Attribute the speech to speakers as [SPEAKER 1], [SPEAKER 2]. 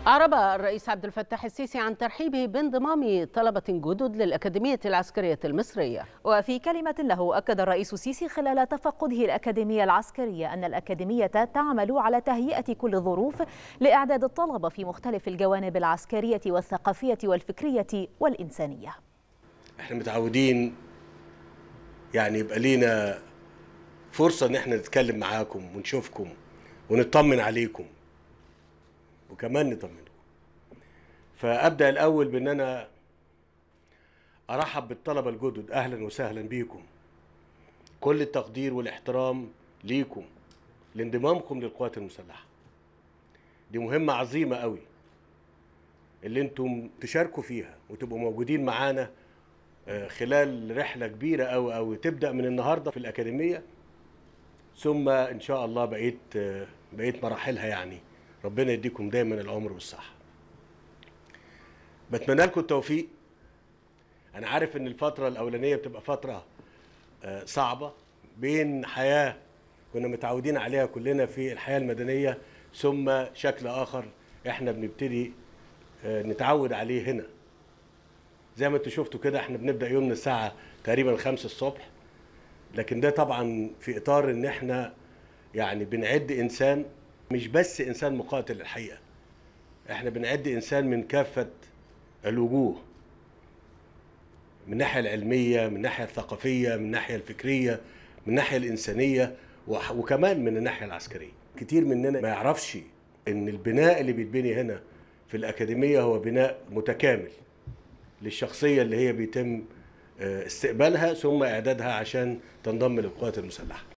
[SPEAKER 1] أعرب الرئيس عبد الفتاح السيسي عن ترحيبه بانضمام طلبة جدد للأكاديمية العسكرية المصرية
[SPEAKER 2] وفي كلمة له أكد الرئيس السيسي خلال تفقده الأكاديمية العسكرية أن الأكاديمية تعمل على تهيئة كل الظروف لإعداد الطلبة في مختلف الجوانب العسكرية والثقافية والفكرية والإنسانية
[SPEAKER 3] احنا متعودين يعني يبقى لينا فرصة ان احنا نتكلم معاكم ونشوفكم ونطمن عليكم وكمان نطمنكم فابدا الاول بان انا ارحب بالطلبه الجدد اهلا وسهلا بيكم كل التقدير والاحترام ليكم لانضمامكم للقوات المسلحه دي مهمه عظيمه قوي اللي انتم تشاركوا فيها وتبقوا موجودين معانا آه، خلال رحله كبيره قوي قوي تبدا من النهارده في الاكاديميه ثم ان شاء الله بقيت آه، بقيت مراحلها يعني ربنا يديكم دايما العمر والصحه بتمنى لكم التوفيق انا عارف ان الفتره الاولانيه بتبقى فتره آه، صعبه بين حياه كنا متعودين عليها كلنا في الحياه المدنيه ثم شكل اخر احنا بنبتدي آه، نتعود عليه هنا زي ما انتوا شفتوا كده احنا بنبدا يومنا الساعه تقريبا 5 الصبح لكن ده طبعا في اطار ان احنا يعني بنعد انسان مش بس انسان مقاتل الحقيقه احنا بنعد انسان من كافه الوجوه من الناحيه العلميه من الناحيه الثقافيه من الناحيه الفكريه من الناحيه الانسانيه وح- وكمان من الناحيه العسكريه كتير مننا ما يعرفش ان البناء اللي بيتبني هنا في الاكاديميه هو بناء متكامل للشخصيه اللي هي بيتم آه، استقبالها ثم اعدادها عشان تنضم للقوات المسلحه